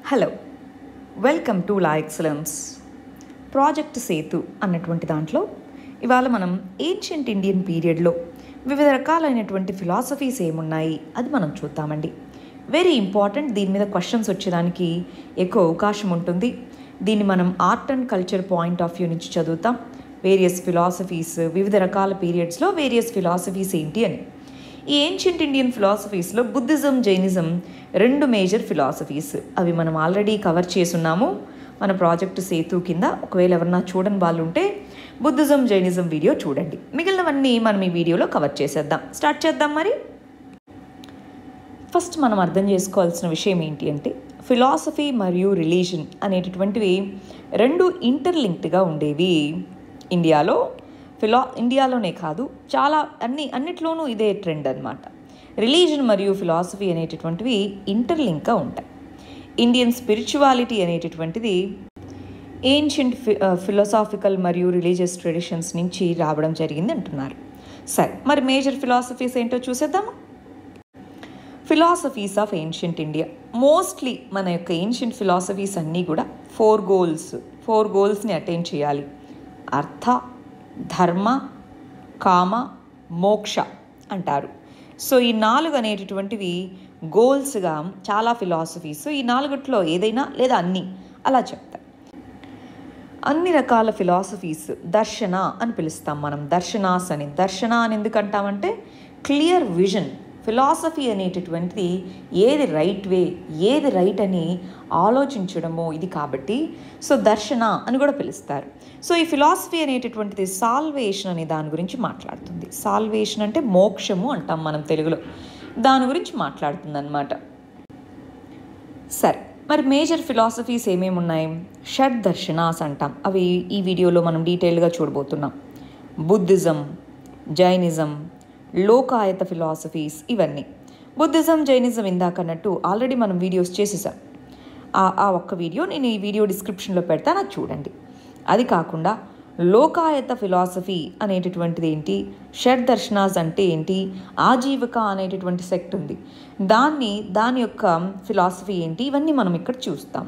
hello welcome to law excellence project Sethu అన్నటువంటి దాంట్లో ఇవాళ మనం ఏన్షియంట్ ఇండియన్ పీరియడ్లో వివిధ రకాలైనటువంటి ఫిలాసఫీస్ ఏమున్నాయి అది మనం చూద్దామండి వెరీ ఇంపార్టెంట్ దీని మీద క్వశ్చన్స్ వచ్చేదానికి ఎక్కువ అవకాశం ఉంటుంది దీన్ని మనం art and culture point of view నుంచి చదువుతాం వేరియస్ ఫిలాసఫీస్ వివిధ రకాల పీరియడ్స్లో వేరియస్ ఫిలాసఫీస్ ఏంటి అని ఈ ఏన్షియంట్ ఇండియన్ ఫిలాసఫీస్లో బుద్ధిజం జైనిజం రెండు మేజర్ ఫిలాసఫీస్ అవి మనం ఆల్రెడీ కవర్ చేసున్నాము మన ప్రాజెక్టు సేతు కింద ఒకవేళ ఎవరన్నా చూడని వాళ్ళు ఉంటే బుద్ధిజం జైనిజం వీడియో చూడండి మిగిలినవన్నీ మనం ఈ వీడియోలో కవర్ చేసేద్దాం స్టార్ట్ చేద్దాం మరి ఫస్ట్ మనం అర్థం చేసుకోవాల్సిన విషయం ఏంటి అంటే ఫిలాసఫీ మరియు రిలీజన్ అనేటటువంటివి రెండు ఇంటర్లింక్డ్గా ఉండేవి ఇండియాలో ఫిలా ఇండియాలోనే కాదు చాలా అన్ని అన్నిట్లోనూ ఇదే ట్రెండ్ అనమాట రిలీజన్ మరియు ఫిలాసఫీ అనేటటువంటివి ఇంటర్లింక్గా ఉంటాయి ఇండియన్ స్పిరిచువాలిటీ అనేటటువంటిది ఏన్షియంట్ ఫి ఫిలాసాఫికల్ మరియు రిలీజియస్ ట్రెడిషన్స్ నుంచి రావడం జరిగింది అంటున్నారు సరే మరి మేజర్ ఫిలాసఫీస్ ఏంటో చూసేద్దామా philosophies of ancient India mostly మన యొక్క ఏన్షియంట్ ఫిలాసఫీస్ అన్నీ కూడా ఫోర్ గోల్స్ ఫోర్ గోల్స్ని అటైన్ చేయాలి అర్థ ధర్మ కామ మోక్ష అంటారు సో ఈ నాలుగు అనేటటువంటివి గోల్స్గా చాలా ఫిలాసఫీస్ ఈ నాలుగుట్లో ఏదైనా లేదా అన్నీ అలా చెప్తారు అన్ని రకాల ఫిలాసఫీస్ దర్శన అని పిలుస్తాం మనం దర్శనాస్ అని దర్శన అని ఎందుకంటామంటే క్లియర్ విజన్ ఫిలాసఫీ అనేటటువంటిది ఏది రైట్ వే ఏది రైట్ అని ఆలోచించడము ఇది కాబట్టి సో దర్శన అని కూడా పిలుస్తారు సో ఈ ఫిలాసఫీ అనేటటువంటిది సాల్వేషన్ అనే దాని గురించి మాట్లాడుతుంది సాల్వేషన్ అంటే మోక్షము అంటాం మనం తెలుగులో దాని గురించి మాట్లాడుతుంది అనమాట సరే మరి మేజర్ ఫిలాసఫీస్ ఏమేమి ఉన్నాయి షడ్ దర్శనాస్ అంటాం అవి ఈ వీడియోలో మనం డీటెయిల్గా చూడబోతున్నాం బుద్ధిజం జైనిజం లోకాయత ఫిలాసఫీస్ ఇవన్నీ బుద్ధిజం జైనిజం ఇందాకన్నట్టు ఆల్రెడీ మనం వీడియోస్ చేసేసాం ఆ ఒక్క వీడియో నేను ఈ వీడియో డిస్క్రిప్షన్లో పెడతాను అది చూడండి అది కాకుండా లోకాయత ఫిలాసఫీ అనేటటువంటిది ఏంటి షడ్ దర్శనాస్ అంటే ఏంటి ఆజీవిక అనేటటువంటి సెక్ట్ ఉంది దాన్ని దాని యొక్క ఫిలాసఫీ ఏంటి ఇవన్నీ మనం ఇక్కడ చూస్తాం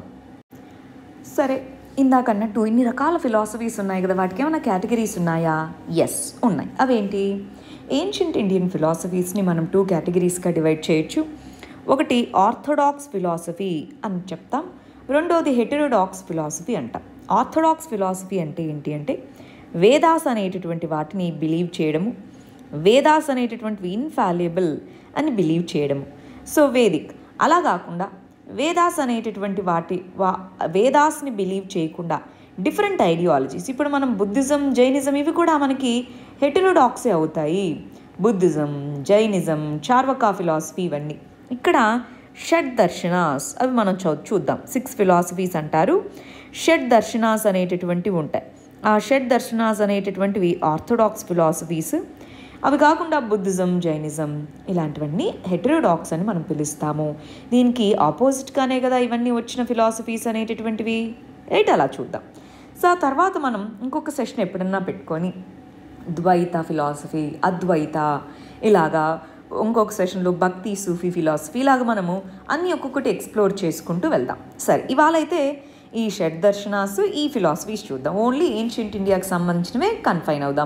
సరే ఇందాకన్నట్టు ఇన్ని రకాల ఫిలాసఫీస్ ఉన్నాయి కదా వాటికి ఏమైనా కేటగిరీస్ ఉన్నాయా ఎస్ ఉన్నాయి అవేంటి ఏన్షియంట్ ఇండియన్ ఫిలాసఫీస్ని మనం టూ కేటగిరీస్గా డివైడ్ చేయొచ్చు ఒకటి ఆర్థోడాక్స్ ఫిలాసఫీ అని చెప్తాం రెండోది హెటరోడాక్స్ ఫిలాసఫీ అంటాం ఆర్థోడాక్స్ ఫిలాసఫీ అంటే ఏంటి అంటే వేదాస్ అనేటటువంటి వాటిని బిలీవ్ చేయడము వేదాస్ అనేటటువంటివి ఇన్ఫాల్యుబుల్ అని బిలీవ్ చేయడము సో వేదిక్ అలా కాకుండా వేదాస్ అనేటటువంటి వాటి వా వేదాస్ని బిలీవ్ చేయకుండా డిఫరెంట్ ఐడియాలజీస్ ఇప్పుడు మనం బుద్ధిజం జైనిజం ఇవి కూడా మనకి హెటరోడాక్సే అవుతాయి బుద్ధిజం జైనిజం చార్వకా ఫిలాసఫీ ఇవన్నీ ఇక్కడ షడ్ దర్శనాస్ అవి మనం చూ చూద్దాం సిక్స్ ఫిలాసఫీస్ అంటారు షడ్ దర్శనాస్ అనేటటువంటివి ఉంటాయి ఆ షడ్ దర్శనాస్ అనేటటువంటివి ఆర్థోడాక్స్ ఫిలాసఫీస్ అవి కాకుండా బుద్ధిజం జైనిజం ఇలాంటివన్నీ హెటరోడాక్స్ అని మనం పిలుస్తాము దీనికి ఆపోజిట్గానే కదా ఇవన్నీ వచ్చిన ఫిలాసఫీస్ అనేటటువంటివి రైట్ అలా చూద్దాం సో ఆ తర్వాత మనం ఇంకొక సెషన్ ఎప్పుడన్నా పెట్టుకొని ద్వైత ఫిలాసఫీ అద్వైత ఇలాగా ఇంకొక సెషన్లో భక్తి సూఫీ ఫిలాసఫీ ఇలాగ మనము అన్నీ ఒక్కొక్కటి ఎక్స్ప్లోర్ చేసుకుంటూ వెళ్దాం సరే ఇవాళ అయితే ఈ షడ్ దర్శనాస్ ఈ ఫిలాసఫీస్ చూద్దాం ఓన్లీ ఏన్షియంట్ ఇండియాకి సంబంధించినవే కన్ఫైన్ అవుదాం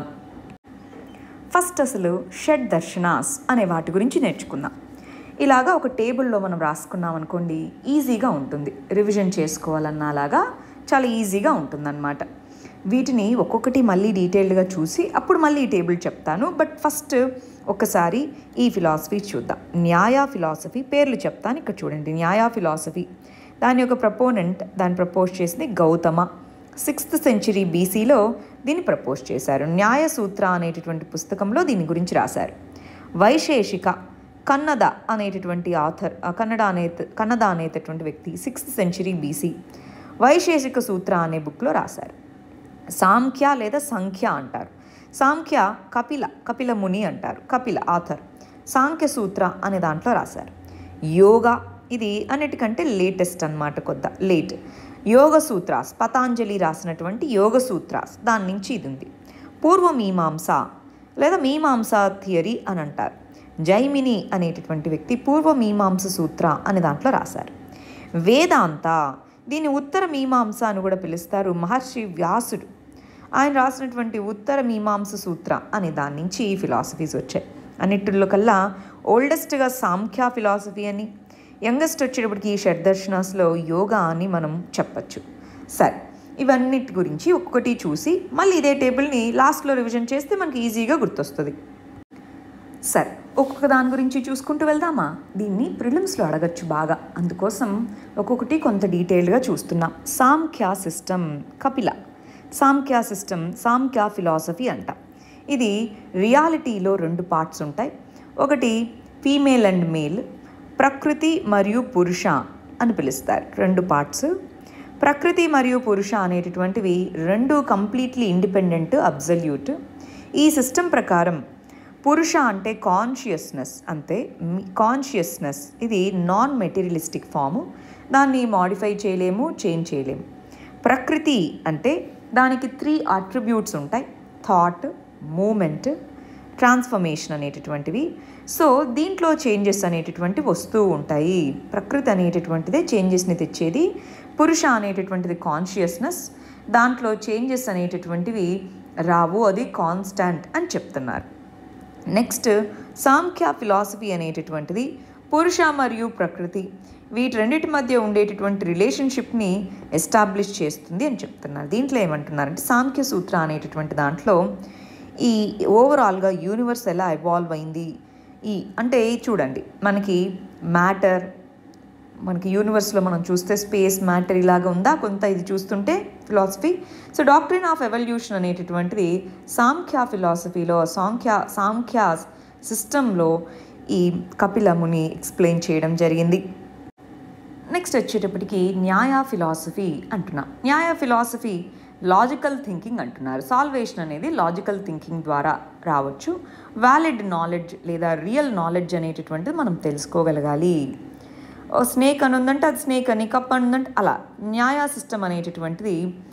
ఫస్ట్ అసలు షడ్ దర్శనాస్ అనే వాటి గురించి నేర్చుకుందాం ఇలాగా ఒక టేబుల్లో మనం రాసుకున్నాం అనుకోండి ఈజీగా ఉంటుంది రివిజన్ చేసుకోవాలన్నా అలాగా చాలా ఈజీగా ఉంటుందన్నమాట వీటిని ఒక్కొక్కటి మళ్ళీ డీటెయిల్డ్గా చూసి అప్పుడు మళ్ళీ ఈ టేబుల్ చెప్తాను బట్ ఫస్ట్ ఒకసారి ఈ ఫిలాసఫీ చూద్దాం న్యాయ ఫిలాసఫీ పేర్లు చెప్తాను ఇక్కడ చూడండి న్యాయ ఫిలాసఫీ దాని యొక్క ప్రపోనెంట్ దాన్ని ప్రపోజ్ చేసింది గౌతమ సిక్స్త్ సెంచరీ బీసీలో దీన్ని ప్రపోజ్ చేశారు న్యాయ సూత్ర అనేటటువంటి పుస్తకంలో దీని గురించి రాశారు వైశేషిక కన్నడ అనేటటువంటి ఆథర్ కన్నడ అనే కన్నడ అనేటటువంటి వ్యక్తి sixth century BC Vaisheshika Sutra అనే బుక్లో రాశారు సాంఖ్య లేదా సంఖ్య అంటారు సాంఖ్య కపిల కపిల ముని అంటారు కపిల ఆథర్ సాంఖ్య సూత్ర అనే దాంట్లో రాశారు యోగా ఇది అన్నిటికంటే లేటెస్ట్ అనమాట కొద్ద లేట్ యోగ సూత్రాస్ పతాంజలి రాసినటువంటి యోగ సూత్రాస్ దాని నుంచి ఇది ఉంది పూర్వ మీమాంస లేదా మీమాంస థియరీ అని అంటారు జైమిని అనేటటువంటి వ్యక్తి పూర్వ మీమాంస సూత్ర అనే దాంట్లో రాశారు వేదాంత దీని ఉత్తర మీమాంస అని కూడా పిలుస్తారు మహర్షి వ్యాసుడు ఆయన రాసినటువంటి ఉత్తర మీమాంస సూత్ర అనే దాని నుంచి ఈ ఫిలాసఫీస్ వచ్చాయి అన్నిటిలో కల్లా ఓల్డెస్ట్గా సాంఖ్య ఫిలాసఫీ అని యంగెస్ట్ వచ్చేటప్పటికి ఈ షడ్దర్శనాస్లో యోగా అని మనం చెప్పచ్చు సరే ఇవన్నిటి గురించి ఒక్కొక్కటి చూసి మళ్ళీ ఇదే టేబుల్ని లాస్ట్లో రివిజన్ చేస్తే మనకి ఈజీగా గుర్తొస్తుంది సరే ఒక్కొక్క దాని గురించి చూసుకుంటూ వెళ్దామా దీన్ని ప్రిలిమ్స్లో అడగచ్చు బాగా అందుకోసం ఒక్కొక్కటి కొంత డీటెయిల్డ్గా చూస్తున్నాం Samkhya system Kapila Samkhya system Samkhya philosophy అంట ఇది రియాలిటీలో రెండు పార్ట్స్ ఉంటాయి ఒకటి ఫీమేల్ అండ్ మేల్ ప్రకృతి మరియు పురుష అని పిలుస్తారు రెండు పార్ట్స్ ప్రకృతి మరియు పురుష అనేటటువంటివి రెండు కంప్లీట్లీ ఇండిపెండెంట్ అబ్జల్యూట్ ఈ సిస్టమ్ ప్రకారం పురుష అంటే కాన్షియస్నెస్ అంతే కాన్షియస్నెస్ ఇది నాన్ మెటీరియలిస్టిక్ ఫాము దాన్ని మాడిఫై చేయలేము చేంజ్ చేయలేము ప్రకృతి అంటే దానికి త్రీ అట్రిబ్యూట్స్ ఉంటాయి థాట్ మూమెంట్ ట్రాన్స్ఫర్మేషన్ అనేటటువంటివి సో దీంట్లో చేంజెస్ అనేటటువంటివి వస్తూ ఉంటాయి ప్రకృతి అనేటటువంటిదే చేంజెస్ని తెచ్చేది పురుష అనేటటువంటిది కాన్షియస్నెస్ దాంట్లో చేంజెస్ అనేటటువంటివి రావు అది కాన్స్టాంట్ అని చెప్తున్నారు నెక్స్ట్ సాంఖ్య ఫిలాసఫీ అనేటటువంటిది పురుష మరియు ప్రకృతి వీటి రెండింటి మధ్య ఉండేటటువంటి రిలేషన్షిప్ని ఎస్టాబ్లిష్ చేస్తుంది అని చెప్తున్నారు దీంట్లో ఏమంటున్నారంటే సాంఖ్య సూత్ర అనేటటువంటి దాంట్లో ఈ ఓవరాల్గా యూనివర్స్ ఎలా ఎవాల్వ్ అయింది ఈ అంటే చూడండి మనకి మ్యాటర్ మనకి యూనివర్స్లో మనం చూస్తే స్పేస్ మ్యాటర్ ఇలాగా ఉందా కొంత ఇది చూస్తుంటే philosophy so doctrine of evolution అనేటటువంటిది సాంఖ్య ఫిలాసఫీలో సాంఖ్య సాంఖ్య సిస్టంలో ఈ కపిల ముని ఎక్స్ప్లెయిన్ చేయడం జరిగింది నెక్స్ట్ వచ్చేటప్పటికి న్యాయ ఫిలాసఫీ అంటున్నాం న్యాయ ఫిలాసఫీ లాజికల్ థింకింగ్ అంటున్నారు సాల్వేషన్ అనేది లాజికల్ థింకింగ్ ద్వారా రావచ్చు వ్యాలిడ్ నాలెడ్జ్ లేదా రియల్ నాలెడ్జ్ అనేటటువంటిది మనం తెలుసుకోగలగాలి ఓ స్నేక్ అని ఉందంటే అది స్నేక్ అని కప్ అని ఉందంటే అలా న్యాయ సిస్టమ్ అనేటటువంటిది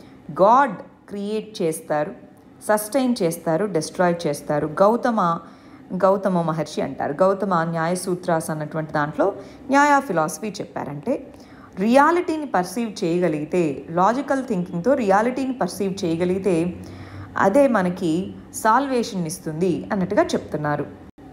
గాడ్ క్రియేట్ చేస్తారు సస్టైన్ చేస్తారు డిస్ట్రాయ్ చేస్తారు గౌతమ గౌతమ మహర్షి అంటారు గౌతమ న్యాయ సూత్రాస్ అన్నటువంటి దాంట్లో న్యాయ ఫిలాసఫీ చెప్పారంటే రియాలిటీని పర్సీవ్ చేయగలిగితే లాజికల్ థింకింగ్తో రియాలిటీని పర్సీవ్ చేయగలిగితే అదే మనకి సాల్వేషన్ ఇస్తుంది అన్నట్టుగా చెప్తున్నారు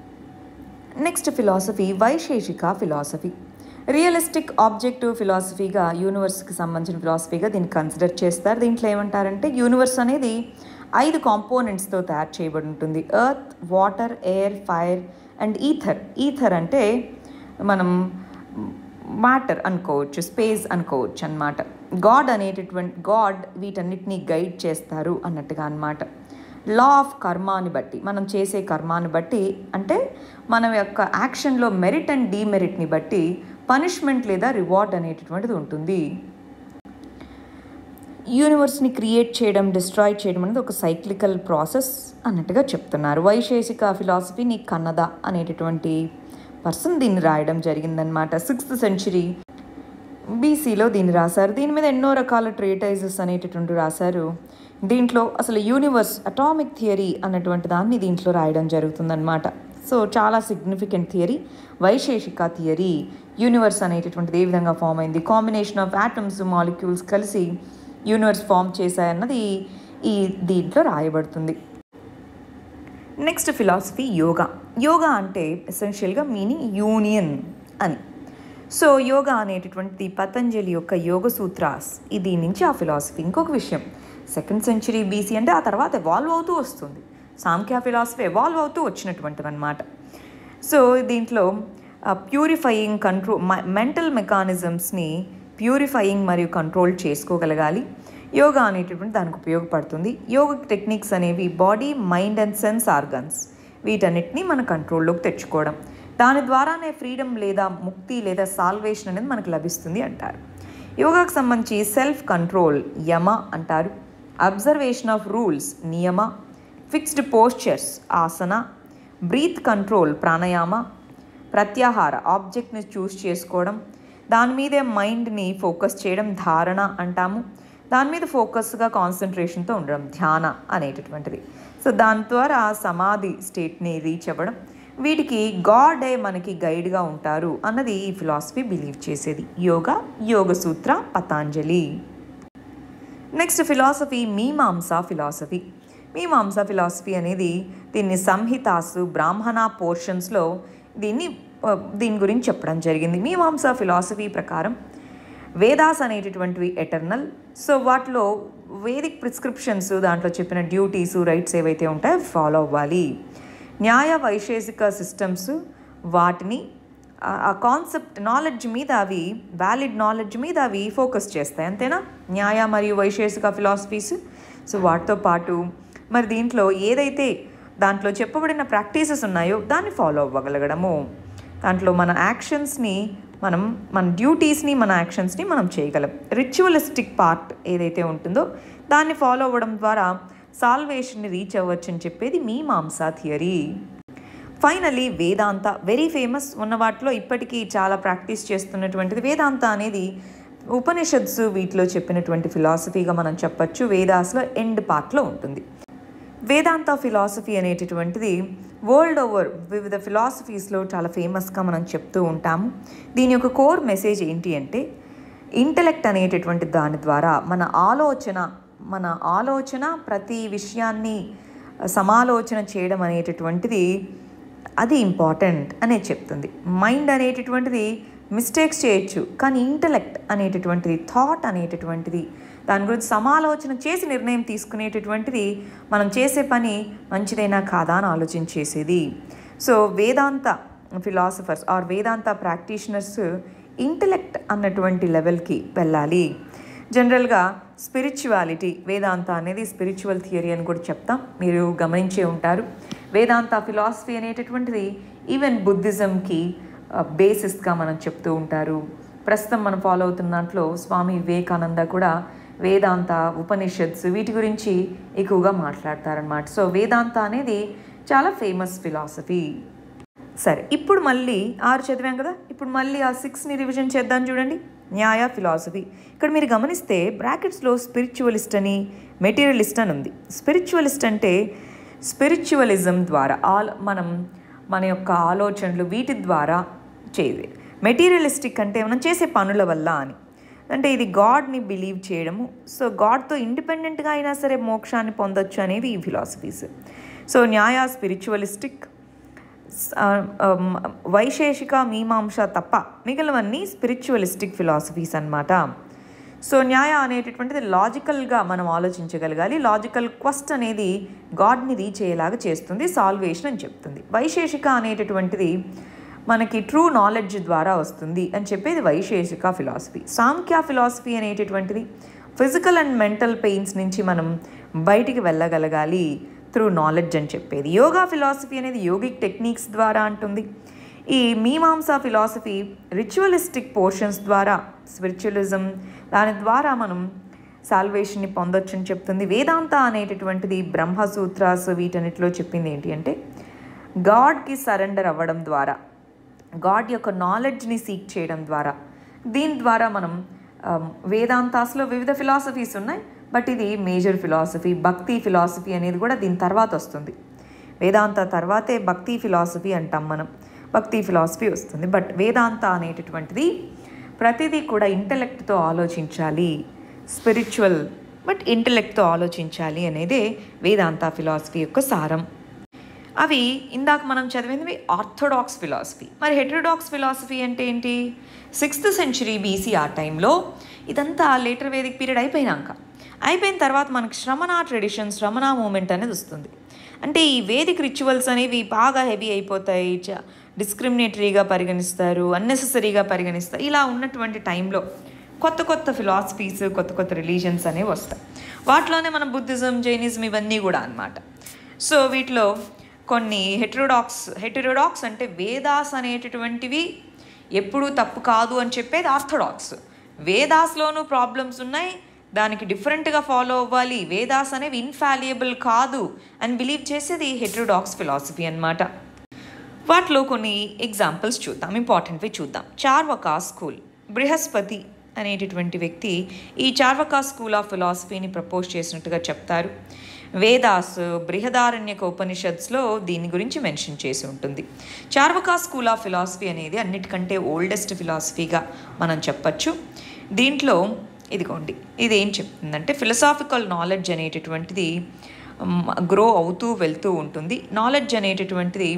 next philosophy Vaisheshika philosophy realistic objective ఫిలాసఫీగా యూనివర్స్కి సంబంధించిన ఫిలాసఫీగా దీన్ని కన్సిడర్ చేస్తారు దీంట్లో ఏమంటారంటే యూనివర్స్ అనేది ఐదు కాంపోనెంట్స్తో తయారు చేయబడి ఉంటుంది earth water air fire and ether ether అంటే మనం మ్యాటర్ అనుకోవచ్చు స్పేస్ అనుకోవచ్చు అనమాట గాడ్ అనేటటువంటి గాడ్ వీటన్నిటిని గైడ్ చేస్తారు అన్నట్టుగా అనమాట లా ఆఫ్ కర్మాని బట్టి మనం చేసే కర్మాని బట్టి అంటే మన యొక్క యాక్షన్లో మెరిట్ అండ్ డీమెరిట్ని బట్టి పనిష్మెంట్ లేదా రివార్డ్ అనేటటువంటిది ఉంటుంది యూనివర్స్ని క్రియేట్ చేయడం డిస్ట్రాయ్ చేయడం అనేది ఒక సైక్లికల్ ప్రాసెస్ అన్నట్టుగా చెప్తున్నారు వైశేషిక ఫిలాసఫీ నీ కన్నద అనేటటువంటి పర్సన్ దీన్ని రాయడం జరిగిందనమాట సిక్స్త్ సెంచరీ బీసీలో దీన్ని రాశారు దీని మీద ఎన్నో రకాల ట్రేటైజెస్ అనేటటువంటి రాశారు దీంట్లో అసలు యూనివర్స్ అటామిక్ థియరీ అన్నటువంటి దాన్ని దీంట్లో రాయడం జరుగుతుందన్నమాట సో చాలా significant theory Vaisheshika theory universe అనేటటువంటిది ఏ విధంగా ఫామ్ అయింది కాంబినేషన్ ఆఫ్ ఆటమ్స్ మాలిక్యూల్స్ కలిసి యూనివర్స్ ఫామ్ చేశాయన్నది ఈ దీంట్లో రాయబడుతుంది నెక్స్ట్ ఫిలాసఫీ యోగా యోగా అంటే ఎసెన్షియల్గా మీనింగ్ యూనియన్ అని సో యోగా అనేటటువంటి పతంజలి యొక్క యోగ సూత్రాస్ ఇది దీని నుంచి ఆ ఫిలాసఫీ ఇంకొక విషయం సెకండ్ సెంచరీ బీసీ అంటే ఆ తర్వాత ఎవాల్వ్ అవుతూ వస్తుంది సాంఖ్య ఫిలాసఫీ ఎవాల్వ్ అవుతూ వచ్చినటువంటివి అనమాట సో దీంట్లో ప్యూరిఫయింగ్ కంట్రోల్ మెంటల్ మెకానిజమ్స్ని ప్యూరిఫయింగ్ మరియు కంట్రోల్ చేసుకోగలగాలి యోగా అనేటటువంటి దానికి ఉపయోగపడుతుంది యోగ టెక్నిక్స్ అనేవి body mind and sense organs వీటన్నిటిని మన కంట్రోల్లోకి తెచ్చుకోవడం దాని ద్వారానే ఫ్రీడమ్ లేదా ముక్తి లేదా సాల్వేషన్ అనేది మనకు లభిస్తుంది అంటారు యోగాకు సంబంధించి సెల్ఫ్ కంట్రోల్ యమ అంటారు observation of rules niyama fixed postures asana breath control pranayama pratyahara ఆబ్జెక్ట్ని చూస్ చేసుకోవడం దాని మీదే మైండ్ని ఫోకస్ చేయడం ధారణ అంటాము దాని మీద ఫోకస్గా కాన్సన్ట్రేషన్తో ఉండడం ధ్యాన అనేటటువంటిది సో దాని ద్వారా సమాధి స్టేట్ని రీచ్ అవ్వడం వీటికి గాడే మనకి గైడ్గా ఉంటారు అన్నది ఈ ఫిలాసఫీ బిలీవ్ చేసేది yoga Yoga Sutra Patanjali next philosophy Mimamsa philosophy Mimamsa philosophy అనేది దీన్ని సంహితాసు బ్రాహ్మణ పోర్షన్స్లో దీన్ని ఆ, దీని గురించి చెప్పడం జరిగింది మీమాంసా ఫిలాసఫీ ప్రకారం వేదాస్ అనేటటువంటివి ఎటర్నల్ సో వాటిలో వేదిక్ ప్రిస్క్రిప్షన్స్ దాంట్లో చెప్పిన డ్యూటీస్ రైట్స్ ఏవైతే ఉంటాయో అవి ఫాలో అవ్వాలి న్యాయ వైశేషిక సిస్టమ్స్ వాటిని ఆ- ఆ కాన్సెప్ట్ నాలెడ్జ్ మీద అవి వ్యాలిడ్ నాలెడ్జ్ మీద అవి ఫోకస్ చేస్తాయి అంతేనా న్యాయ మరియు వైశేషిక ఫిలాసఫీస్ సో వాటితో పాటు మరి దీంట్లో ఏదైతే దాంట్లో చెప్పబడిన ప్రాక్టీసెస్ ఉన్నాయో దాన్ని ఫాలో అవ్వగలగడము దాంట్లో మన యాక్షన్స్ని మనం మన డ్యూటీస్ని మన యాక్షన్స్ని మనం చేయగలం రిచువలిస్టిక్ పార్ట్ ఏదైతే ఉంటుందో దాన్ని ఫాలో అవ్వడం ద్వారా సాల్వేషన్ని రీచ్ అవ్వచ్చు అని చెప్పేది Mimamsa theory finally Vedanta very famous ఉన్న వాటిలో ఇప్పటికీ చాలా ప్రాక్టీస్ చేస్తున్నటువంటిది వేదాంత అనేది ఉపనిషత్స్ వీటిలో చెప్పినటువంటి ఫిలాసఫీగా మనం చెప్పచ్చు వేదాస్లో ఎండ్ పార్ట్లో ఉంటుంది వేదాంత ఫిలాసఫీ అనేటటువంటిది వరల్డ్ ఓవర్ వివిధ ఫిలాసఫీస్లో చాలా ఫేమస్గా మనం చెప్తూ ఉంటాము దీని యొక్క కోర్ మెసేజ్ ఏంటి అంటే ఇంటలెక్ట్ అనేటటువంటి దాని ద్వారా మన ఆలోచన మన ఆలోచన ప్రతి విషయాన్ని సమాలోచన చేయడం అనేటటువంటిది అది ఇంపార్టెంట్ అనేది చెప్తుంది మైండ్ అనేటటువంటిది మిస్టేక్స్ చేయొచ్చు కానీ ఇంటలెక్ట్ అనేటటువంటిది థాట్ అనేటటువంటిది దాని గురించి సమాలోచన చేసి నిర్ణయం తీసుకునేటటువంటిది మనం చేసే పని మంచిదైనా కాదా అని ఆలోచించేసేది so Vedanta philosophers or Vedanta practitioners intellect అన్నటువంటి లెవెల్కి వెళ్ళాలి జనరల్గా స్పిరిచువాలిటీ వేదాంత అనేది స్పిరిచువల్ థియరీ అని కూడా చెప్తాం మీరు గమనించే ఉంటారు వేదాంత ఫిలాసఫీ అనేటటువంటిది ఈవెన్ బుద్ధిజంకి బేసిస్గా మనం చెప్తూ ఉంటారు ప్రస్తుతం మనం ఫాలో అవుతున్న దాంట్లో స్వామి వివేకానంద కూడా వేదాంత ఉపనిషత్స్ వీటి గురించి ఎక్కువగా మాట్లాడతారనమాట సో వేదాంత అనేది చాలా ఫేమస్ ఫిలాసఫీ సరే ఇప్పుడు మళ్ళీ ఆరు చదివాం కదా ఇప్పుడు మళ్ళీ ఆ సిక్స్ని రివిజన్ చేద్దాం చూడండి న్యాయ ఫిలాసఫీ ఇక్కడ మీరు గమనిస్తే బ్రాకెట్స్లో స్పిరిచువలిస్ట్ అని మెటీరియలిస్ట్ అని ఉంది స్పిరిచువలిస్ట్ అంటే స్పిరిచువలిజం ద్వారా ఆల్ మనం మన యొక్క ఆలోచనలు వీటి ద్వారా చేది మెటీరియలిస్టిక్ అంటే మనం చేసే పనుల వల్ల అని అంటే ఇది గాడ్ని బిలీవ్ చేయడము సో గాడ్తో ఇండిపెండెంట్గా అయినా సరే మోక్షాన్ని పొందొచ్చు అనేవి ఈ ఫిలాసఫీస్ సో న్యాయ స్పిరిచువలిస్టిక్ ఆ, ఆమ్, వైశేషిక మీమాంస తప్ప మిగిలినవన్నీ స్పిరిచువలిస్టిక్ ఫిలాసఫీస్ అన్నమాట సో న్యాయ అనేటటువంటిది లాజికల్గా మనం ఆలోచించగలగాలి లాజికల్ క్వస్ట్ అనేది గాడ్ని రీచ్ అయ్యేలాగా చేస్తుంది సాల్వేషన్ అని చెప్తుంది వైశేషిక అనేటటువంటిది మనకి ట్రూ నాలెడ్జ్ ద్వారా వస్తుంది అని చెప్పేది వైశేషిక ఫిలాసఫీ సాంఖ్య ఫిలాసఫీ అనేటటువంటిది ఫిజికల్ అండ్ మెంటల్ పెయిన్స్ నుంచి మనం బయటికి వెళ్ళగలగాలి త్రూ నాలెడ్జ్ అని చెప్పేది యోగా ఫిలాసఫీ అనేది యోగిక్ టెక్నిక్స్ ద్వారా అంటుంది ఈ మీమాంసా ఫిలాసఫీ రిచువలిస్టిక్ పోర్షన్స్ ద్వారా స్పిరిచువలిజం దాని ద్వారా మనం సాల్వేషన్ని పొందొచ్చు అని చెప్తుంది వేదాంత అనేటటువంటిది బ్రహ్మసూత్రాస్ వీటన్నిటిలో చెప్పింది ఏంటి అంటే గాడ్కి సరెండర్ అవ్వడం ద్వారా గాడ్ యొక్క నాలెడ్జ్ని సీక్ చేయడం ద్వారా దీని ద్వారా మనం ఆమ్, వేదాంతాస్లో వివిధ ఫిలాసఫీస్ ఉన్నాయి బట్ ఇది మేజర్ ఫిలాసఫీ భక్తి ఫిలాసఫీ అనేది కూడా దీని తర్వాత వస్తుంది వేదాంత తర్వాతే భక్తి ఫిలాసఫీ అంటాం మనం భక్తి ఫిలాసఫీ వస్తుంది బట్ వేదాంత అనేటటువంటిది ప్రతిదీ కూడా ఇంటలెక్ట్తో ఆలోచించాలి స్పిరిచువల్ బట్ ఇంటలెక్ట్తో ఆలోచించాలి అనేదే వేదాంత ఫిలాసఫీ యొక్క సారం అవి ఇందాక మనం చదివినవి ఆర్థోడాక్స్ ఫిలాసఫీ మరి హెటరోడాక్స్ ఫిలాసఫీ అంటే ఏంటి సిక్స్త్ సెంచరీ బీసీ ఆ టైంలో ఇదంతా లేటర్ వేదిక్ పీరియడ్ అయిపోయినాక అయిపోయిన తర్వాత మనకి శ్రమణ ట్రెడిషన్ శ్రమణ మూమెంట్ అనేది వస్తుంది అంటే ఈ వేదిక్ రిచువల్స్ అనేవి బాగా హెవీ అయిపోతాయి చ- డిస్క్రిమినేటరీగా పరిగణిస్తారు అన్నెసెసరీగా పరిగణిస్తారు ఇలా ఉన్నటువంటి టైంలో కొత్త కొత్త ఫిలాసఫీస్ కొత్త కొత్త రిలీజన్స్ అనేవి వస్తాయి వాటిలోనే మన బుద్ధిజం జైనిజం ఇవన్నీ కూడా అన్నమాట సో వీటిలో కొన్ని హెటరోడాక్స్ హెటరోడాక్స్ అంటే వేదాస్ అనేటటువంటివి ఎప్పుడూ తప్పు కాదు అని చెప్పేది ఆర్థోడాక్స్ వేదాస్లోనూ ప్రాబ్లమ్స్ ఉన్నాయి దానికి డిఫరెంట్గా ఫాలో అవ్వాలి వేదాస్ అనేవి ఇన్ఫాలియబుల్ కాదు అని బిలీవ్ చేసేది హెటరోడాక్స్ ఫిలాసఫీ అన్నమాట వాటిలో కొన్ని ఎగ్జాంపుల్స్ చూద్దాం ఇంపార్టెంట్వి చూద్దాం చార్వకా స్కూల్ బృహస్పతి అనేటటువంటి వ్యక్తి ఈ చార్వకా స్కూల్ ఆఫ్ ఫిలాసఫీని ప్రపోజ్ చేసినట్టుగా చెప్తారు వేదాస్ బృహదారణ్యక ఉపనిషత్స్లో దీని గురించి మెన్షన్ చేసి ఉంటుంది చార్వకా స్కూల్ ఆఫ్ ఫిలాసఫీ అనేది అన్నిటికంటే ఓల్డెస్ట్ ఫిలాసఫీగా మనం చెప్పచ్చు దీంట్లో ఇదిగోండి ఇది ఏం చెప్తుందంటే ఫిలసాఫికల్ నాలెడ్జ్ అనేటటువంటిది గ్రో అవుతూ వెళ్తూ ఉంటుంది నాలెడ్జ్ అనేటటువంటిది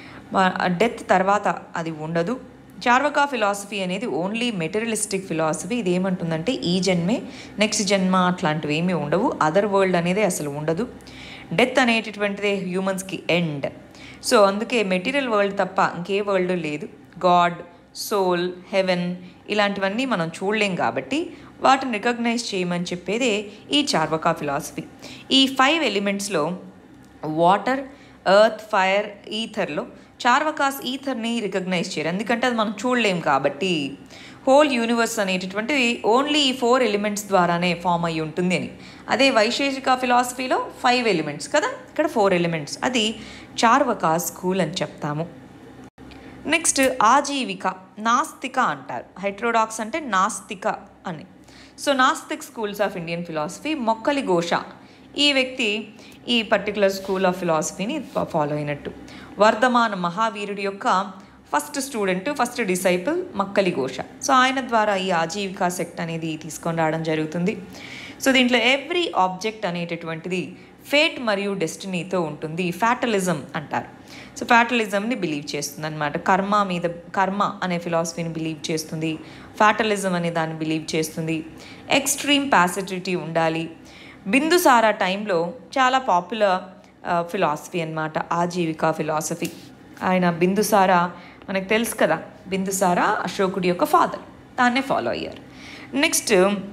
డెత్ తర్వాత అది ఉండదు చార్వకా ఫిలాసఫీ అనేది ఓన్లీ మెటీరియలిస్టిక్ ఫిలాసఫీ ఇది ఏమంటుందంటే ఈ జన్మే నెక్స్ట్ జన్మ అట్లాంటివి ఏమీ ఉండవు అదర్ వరల్డ్ అనేది అసలు ఉండదు డెత్ అనేటటువంటిది హ్యూమన్స్కి ఎండ్ సో అందుకే మెటీరియల్ వరల్డ్ తప్ప ఇంకే వరల్డ్ లేదు గాడ్ సోల్ హెవెన్ ఇలాంటివన్నీ మనం చూడలేం కాబట్టి వాటిని రికగ్నైజ్ చేయమని చెప్పేదే ఈ చార్వకా ఫిలాసఫీ ఈ ఫైవ్ ఎలిమెంట్స్లో వాటర్ ఎర్త్ ఫైర్ ఈథర్లో చార్వకాస్ ఈథర్ని రికగ్నైజ్ చేయరు ఎందుకంటే అది మనం చూడలేం కాబట్టి హోల్ యూనివర్స్ అనేటటువంటిది ఓన్లీ ఈ ఫోర్ ఎలిమెంట్స్ ద్వారానే ఫామ్ అయ్యి ఉంటుంది అని అదే వైశేషిక ఫిలాసఫీలో ఫైవ్ ఎలిమెంట్స్ కదా ఇక్కడ ఫోర్ ఎలిమెంట్స్ అది చార్వకా స్కూల్ అని చెప్తాము నెక్స్ట్ ఆజీవిక నాస్తిక అంటారు హైట్రోడాక్స్ అంటే నాస్తిక అని సో నాస్తిక్ schools of Indian philosophy Makkhali Gosala ఈ వ్యక్తి ఈ పర్టికులర్ స్కూల్ ఆఫ్ ఫిలాసఫీని ఫాలో అయినట్టు వర్ధమాన మహావీరుడి యొక్క first student first disciple Makkhali Gosala so ఆయన ద్వారా ఈ ఆజీవికా సెక్ట్ అనేది తీసుకొని రావడం జరుగుతుంది సో దీంట్లో ఎవ్రీ ఆబ్జెక్ట్ అనేటటువంటిది ఫేట్ మరియు డెస్టినీతో ఉంటుంది ఫ్యాటలిజం అంటారు సో ఫ్యాటలిజంని బిలీవ్ చేస్తుంది అనమాట కర్మ మీద కర్మ అనే ఫిలాసఫీని బిలీవ్ చేస్తుంది ఫ్యాటలిజం అనే దాన్ని బిలీవ్ చేస్తుంది ఎక్స్ట్రీమ్ ప్యాసిటివిటీ ఉండాలి బిందుసారా టైంలో చాలా పాపులర్ ఫిలాసఫీ అనమాట ఆజీవిక ఫిలాసఫీ ఆయన బిందుసారా మనకు తెలుసు కదా బిందుసారా అశోకుడి యొక్క ఫాదర్ దాన్నే ఫాలో అయ్యారు నెక్స్ట్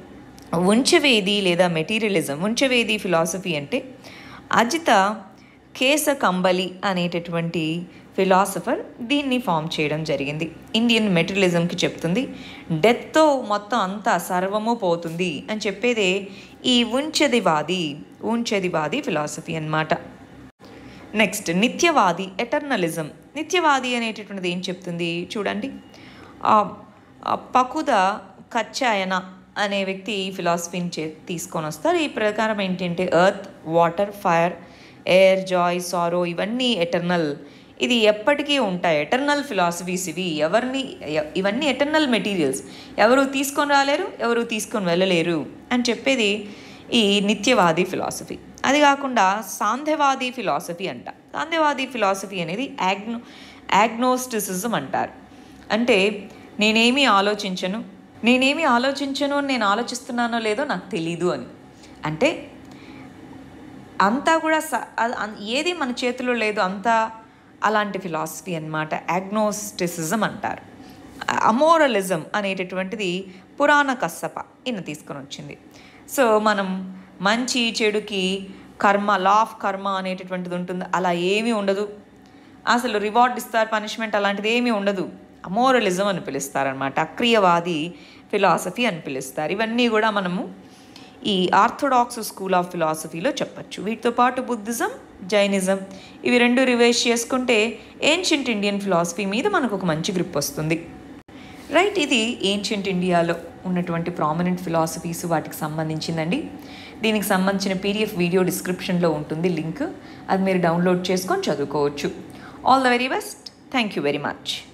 ఉంచవేది లేదా మెటీరియలిజం ఉంచవేది ఫిలాసఫీ అంటే అజిత కేస కంబలి అనేటటువంటి ఫిలాసఫర్ దీన్ని ఫామ్ చేయడం జరిగింది ఇండియన్ మెటీరియలిజంకి చెప్తుంది డెత్తో మొత్తం అంతా సర్వము పోతుంది అని చెప్పేదే ఈ ఉంచదివాది ఉంచదివాది ఫిలాసఫీ అన్నమాట నెక్స్ట్ నిత్యవాది ఎటర్నలిజం నిత్యవాది అనేటటువంటిది ఏం చెప్తుంది చూడండి ఆ, ఆ పకుద కచ్చాయన అనే వ్యక్తి ఈ ఫిలాసఫీని చే తీసుకొని వస్తారు ఈ ప్రకారం ఏంటంటే earth water fire air joy sorrow ఇవన్నీ ఎటర్నల్ ఇది ఎప్పటికీ ఉంటాయి ఎటర్నల్ ఫిలాసఫీస్ ఇవి ఎవరిని ఎ- ఇవన్నీ ఎటర్నల్ మెటీరియల్స్ ఎవరు తీసుకొని రాలేరు ఎవరు తీసుకొని వెళ్ళలేరు అని చెప్పేది ఈ నిత్యవాది ఫిలాసఫీ అది కాకుండా సాంధ్యవాది ఫిలాసఫీ అంట సాంధ్యవాది ఫిలాసఫీ అనేది యాగ్నో యాగ్నోస్టిసిజం అంటారు అంటే నేనేమి ఆలోచించను నేనేమి ఆలోచించను అని నేను ఆలోచిస్తున్నానో లేదో నాకు తెలీదు అని అంటే అంతా కూడా స- అ- అన్- ఏది మన చేతిలో లేదు అంతా అలాంటి ఫిలాసఫీ అన్నమాట యాగ్నోస్టిసిజం అంటారు అమోరలిజం అనేటటువంటిది పురాణ కස්සప ఈయన తీసుకొని వచ్చింది సో మనం మంచి చెడుకి కర్మ లా ఆఫ్ కర్మ అనేటటువంటిది ఉంటుంది అలా ఏమీ ఉండదు అసలు రివార్డ్ ఇస్తారు పనిష్మెంట్ అలాంటిది ఏమీ ఉండదు అమోరలిజం అని పిలుస్తారనమాట అక్రియవాది ఫిలాసఫీ అని పిలుస్తారు ఇవన్నీ కూడా మనము ఈ ఆర్థోడాక్స్ స్కూల్ ఆఫ్ ఫిలాసఫీలో చెప్పచ్చు వీటితో పాటు బుద్ధిజం జైనిజం ఇవి రెండు రివైజ్ చేసుకుంటే ఏన్షియంట్ ఇండియన్ ఫిలాసఫీ మీద మనకు ఒక మంచి గ్రిప్ వస్తుంది రైట్ ఇది ఏన్షియంట్ ఇండియాలో ఉన్నటువంటి ప్రామినెంట్ ఫిలాసఫీస్ వాటికి సంబంధించిందండి దీనికి సంబంధించిన పీడిఎఫ్ వీడియో డిస్క్రిప్షన్లో ఉంటుంది లింక్ అది మీరు డౌన్లోడ్ చేసుకొని చదువుకోవచ్చు all the very best thank you very much